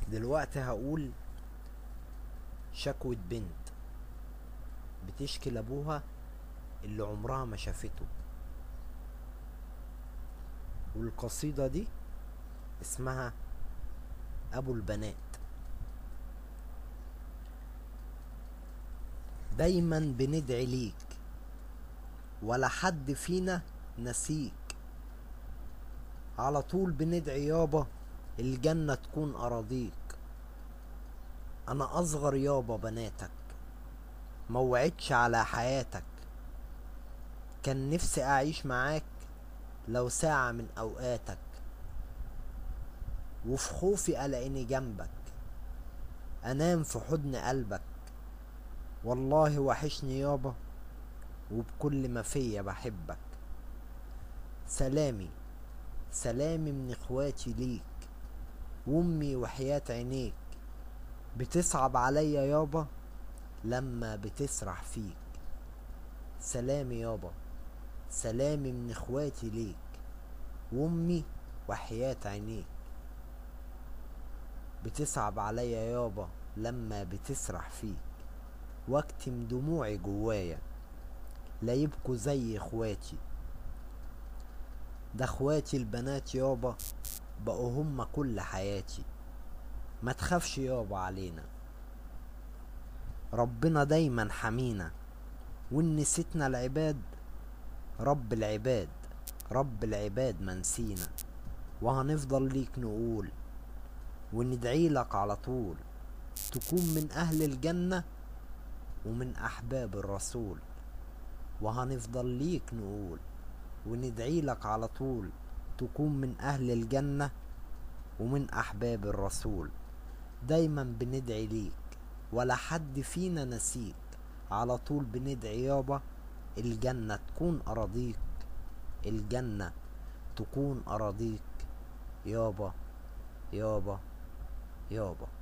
دلوقتي هقول شكوة بنت بتشكي لابوها اللي عمرها ما شافته والقصيدة دي اسمها ابو البنات دايما بندعي ليك ولا حد فينا نسيك على طول بندعي يابا الجنة تكون أراضيك أنا أصغر يابا بناتك موعدش على حياتك كان نفسي أعيش معاك لو ساعة من أوقاتك وفي خوفي ألاقيني جنبك أنام في حضن قلبك والله وحشني يابا وبكل ما فيا بحبك سلامي سلامي من اخواتي ليك وامي وحياة عينيك بتصعب عليا يابا لما بتسرح فيك سلامي يابا سلامي من اخواتي ليك وامي وحياة عينيك بتصعب عليا يابا لما بتسرح فيك واكتم دموعي جوايا لا يبكوا زي اخواتي ده اخواتي البنات يابا بقوا هما كل حياتي ما تخافش يابا علينا ربنا دايما حمينا وان نسيتنا العباد رب العباد رب العباد منسينا وهنفضل ليك نقول وندعي لك على طول تكون من اهل الجنة ومن احباب الرسول وهنفضل ليك نقول وندعي لك على طول تكون من اهل الجنة ومن احباب الرسول دايما بندعي ليك ولا حد فينا نسيك على طول بندعي يابا الجنة تكون اراضيك الجنة تكون اراضيك يابا يابا يابا